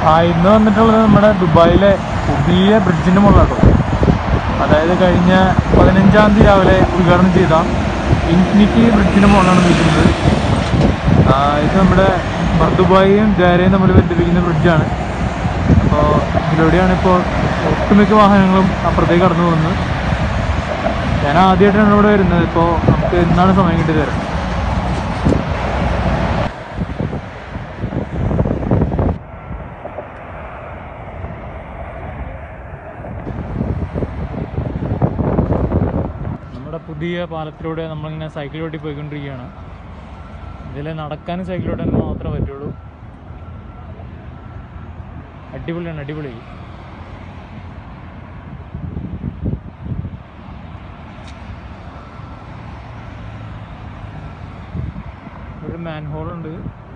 ആ ഇന്ന് വന്നിട്ടുള്ളത് നമ്മുടെ ദുബായിലെ പുതിയ ബ്രിഡ്ജിന്റെ മുകളിലാട്ടോ അതായത് കഴിഞ്ഞ പതിനഞ്ചാം തീയതി രാവിലെ ഉദ്ഘാടനം ചെയ്ത ഇൻഫിനിറ്റി ബ്രിഡ്ജിന്റെ മുകളിലാണ് നിൽക്കുന്നത് ആ, ഇത് നമ്മുടെ ദുബായിയും ദ്വാരയും തമ്മിൽ ബന്ധിപ്പിക്കുന്ന ബ്രിഡ്ജാണ് അപ്പോൾ ഇതിലൂടെയാണ് ഇപ്പോൾ ഒട്ടുമിക്ക വാഹനങ്ങളും അപ്പുറത്തേക്ക് കടന്നു പോകുന്നത് ഞാൻ ആദ്യമായിട്ടാണ് ഇവിടെ വരുന്നത് ഇപ്പോൾ നമുക്ക് എന്നാണ് സമയം കിട്ടി തരാം നമ്മുടെ പുതിയ പാലത്തിലൂടെ നമ്മളിങ്ങനെ സൈക്കിൾ ഓട്ടി പോയിക്കൊണ്ടിരിക്കുകയാണ് ഇതിൽ നടക്കാനും സൈക്കിൾ ഓട്ടാനും മാത്രമേ പറ്റുള്ളൂ അടിപൊളിയാണ് അടിപൊളി ഒരു മാൻ ഉണ്ട്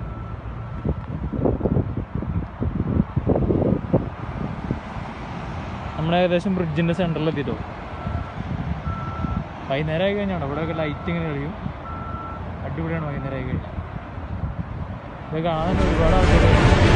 നമ്മൾ ഏകദേശം ബ്രിഡ്ജിൻ്റെ സെൻറ്ററിൽ എത്തിയിട്ടോ വൈകുന്നേരം ആയി കഴിഞ്ഞാണ് ഇവിടെയൊക്കെ ലൈറ്റ് ഇങ്ങനെ എറിയും അടിപൊളിയാണ് വൈകുന്നേരം ആയി കഴിഞ്ഞാൽ ഇത് കാണാൻ ഒരുപാട് ആൾക്കാർ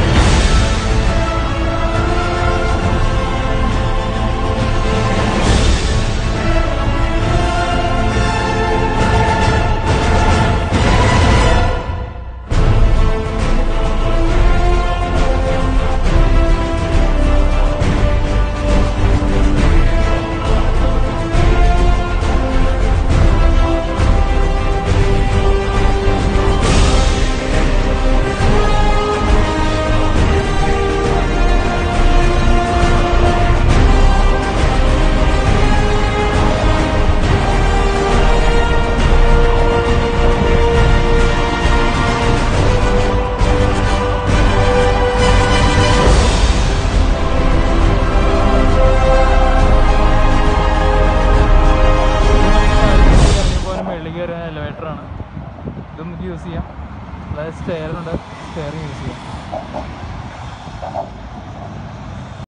പോലെ മേളിൽ കയറിയ elevator ആണ് ഇത് നമുക്ക് യൂസ് ചെയ്യാം അതായത് സ്റ്റെയർ ഉണ്ട് സ്റ്റെയർ യൂസ് ചെയ്യാം